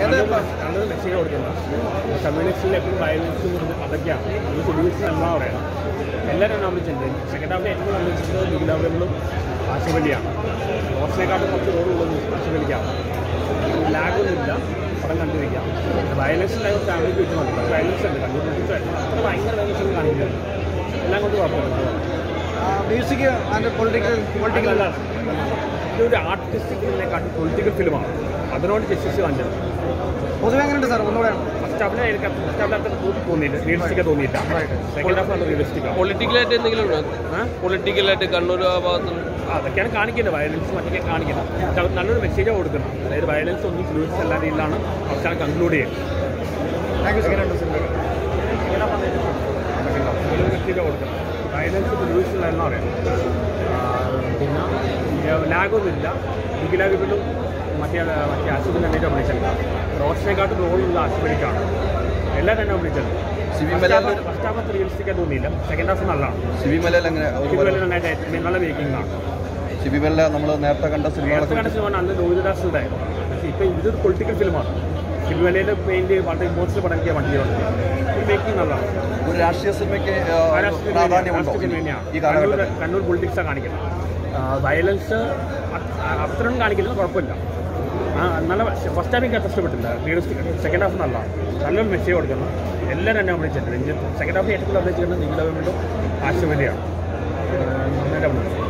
നല്ലൊരു മെസ്സേജ് കൊടുക്കുന്നത് കമ്മ്യൂണിസ്റ്റിൽ എപ്പോഴും വയലൻസും അതൊക്കെയാണ് ഇത് സൊല്യൂഷൻ എന്നാ പറയുന്നത് എല്ലാവരും നോമിച്ചിട്ടുണ്ട് സെക്കൻഡ് ഹാഫിൽ ഏറ്റവും നോമിച്ചിട്ടുള്ളത് ബിഗിലാവലും ആശുപത്രിയാണ് റോസിനെക്കാട്ടും കുറച്ച് റോഡുള്ളത് ആശുപത്രിക്കാണ് ലാഗൊന്നുമില്ല പടം കണ്ടിരിക്കാം വയലൻസ് ഉണ്ടായ ഫാമിലിക്ക് വെച്ച് മതി പക്ഷേ വയലൻസ് ഉണ്ട് കണ്ടുപിടിച്ച് അത്ര ഭയങ്കര വയലൻസ് ഒന്നും കാണിക്കുന്നില്ല എല്ലാം കൊണ്ട് കുഴപ്പമില്ല മ്യൂസിക് ആൻഡ് പൊളിറ്റിക്കൽ പൊളിറ്റിക്കൽ അല്ല ഇതൊരു ആർട്ടിസ്റ്റിക് ഫിലിമിനെക്കാട്ടും പൊളിറ്റിക്കൽ ഫിലിമാണ് അതിനോട് ജസ്റ്റിസ് കാണിച്ചത് പൊതുവെ എങ്ങനെയുണ്ട് സാർ ഒന്നുകൂടെ ഫസ്റ്റ് ഹാഫിനെ എനിക്ക് ഫസ്റ്റ് ഹാഫിൽ അത്ര തോന്നിയില്ല റിയലിസ്റ്റിക്കാ തോന്നിയില്ല സെക്കൻഡ് ഹാഫ് നല്ല റിയലിസ്റ്റിക്കാണ് പൊളിറ്റിക്കലായിട്ട് എന്തെങ്കിലും ഉണ്ടോ പൊളിറ്റിക്കലായിട്ട് കണ്ണൂർ ആ ഭാഗത്ത് അതൊക്കെയാണ് കാണിക്കുന്നത് വയലൻസ് മറ്റൊക്കെ കാണിക്കുന്നത് പക്ഷെ അവർ നല്ലൊരു മെസ്സേജ് കൊടുക്കണം അതായത് വയലൻസ് ഒന്നും ഫ്ലൂസ് എല്ലാ രീതിയിലാണ് അവസാനം കൺക്ലൂഡ് ചെയ്യുന്നത് താങ്ക് യു സാർ മെസ്സേജ് കൊടുക്കണം വയലൻസ് ഫ്ലൂസ് ഇല്ല എന്ന് പറയാം പിന്നെ ലാഗൊന്നുമില്ല ബിഗിലാഗിലും മറ്റേ മറ്റേ അസുഖം തന്നെ വിളിച്ചല്ല റോഷനെക്കാട്ടും റോളുള്ള ആശുപത്രിക്കാണ് എല്ലാം തന്നെ വിളിച്ചത് സിബി മലയാളം ഫസ്റ്റ് ഹാഫ് റിയലിസ്റ്റിക്കാ തോന്നിയില്ല സെക്കൻഡ് ഹാഫ് നല്ലതാണ് സിബി മലയിൽ അങ്ങനെ ഇതുപോലെ നന്നായിട്ട് നല്ല മേക്കിംഗ് ആണ് സിബി മല നമ്മൾ നേരത്തെ കണ്ട നേരത്തെ സിനിമകളൊക്കെ കണ്ട സിനിമ അന്ന് ലോഹിതദാസ് ഉണ്ടായിരുന്നു പക്ഷേ ഇപ്പം ഇതൊരു പൊളിറ്റിക്കൽ ഫിലിമാണ് സിനിമയിലെ പെയിന്റ് വളരെ ഇമോഷണൽ പടം എനിക്ക് വണ്ടി വന്നത് മേക്കിംഗ് നല്ലതാണ് ഒരു രാഷ്ട്രീയ സിനിമയ്ക്ക് ആ, മഹാരാഷ്ട്ര പ്രാധാന്യമുണ്ടോ രാഷ്ട്രീയ തന്നെയാണ് ഈ കണ്ണൂർ കാലഘട്ടത്തിൽ കണ്ണൂർ പൊളിറ്റിക്സാണ് കാണിക്കുന്നത് വയലൻസ് അത്രയും കാണിക്കുന്നത് കുഴപ്പമില്ല ആ, നല്ല ഫസ്റ്റ് ഹാഫ് എനിക്ക് കഷ്ടപ്പെട്ടില്ല റിയലിസ്റ്റിക് സെക്കൻഡ് ഹാഫ് നല്ലതാണ് നല്ലൊരു മെസ്സേജ് കൊടുക്കുന്നു എല്ലാവരും എന്നെ വിളിച്ചിട്ടുണ്ട് സെക്കൻഡ് ഹാഫ് ഏറ്റവും കൂടുതൽ അഭിനയിച്ചിട്ടുണ്ട് നിങ്ങളുടെ വീണ്ടും ആശുപത്രിയാണ് നന്നായിട്ട് അഭിനയിച്ചു